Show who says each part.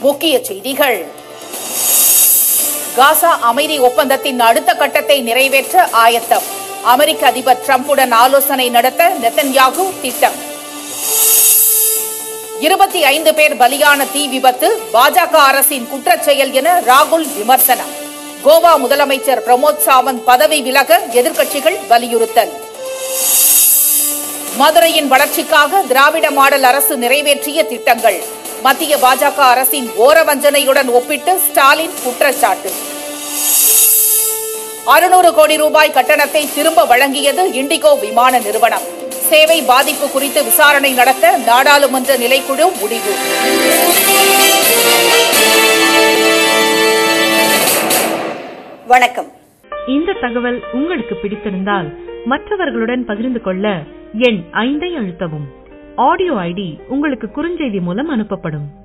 Speaker 1: முக்கிய செய்திகள் காசா அமைதி ஒப்பந்தத்தின் அடுத்த கட்டத்தை நிறைவேற்ற ஆயத்தம் அமெரிக்க அதிபர் டிரம்புடன் ஆலோசனை நடத்த நெத்தன்யாகு திட்டம் இருபத்தி ஐந்து பேர் பலியான தீ விபத்து பாஜக அரசின் குற்றச்செயல் என ராகுல் விமர்சனம் கோவா முதலமைச்சர் பிரமோத் சாவந்த் பதவி விலக எதிர்க்கட்சிகள் வலியுறுத்தல் மதுரையின் வளர்ச்சிக்காக திராவிட மாடல் அரசு நிறைவேற்றிய திட்டங்கள் மத்திய பாஜக அரசின் ஓரவஞ்சனையுடன் ஒப்பிட்டு ஸ்டாலின் குற்றச்சாட்டு அறுநூறு கோடி ரூபாய் கட்டணத்தை திரும்ப வழங்கியது இண்டிகோ விமான நிறுவனம் சேவை பாதிப்பு குறித்து விசாரணை நடத்த நாடாளுமன்ற நிலைக்குழு முடிவு
Speaker 2: வணக்கம்
Speaker 3: இந்த தகவல் உங்களுக்கு பிடித்திருந்தால் மற்றவர்களுடன் பகிர்ந்து கொள்ள எண் ஐந்தை அழுத்தவும் ஆடியோ ஐடி உங்களுக்கு குறுஞ்செய்தி மூலம் அனுப்பப்படும்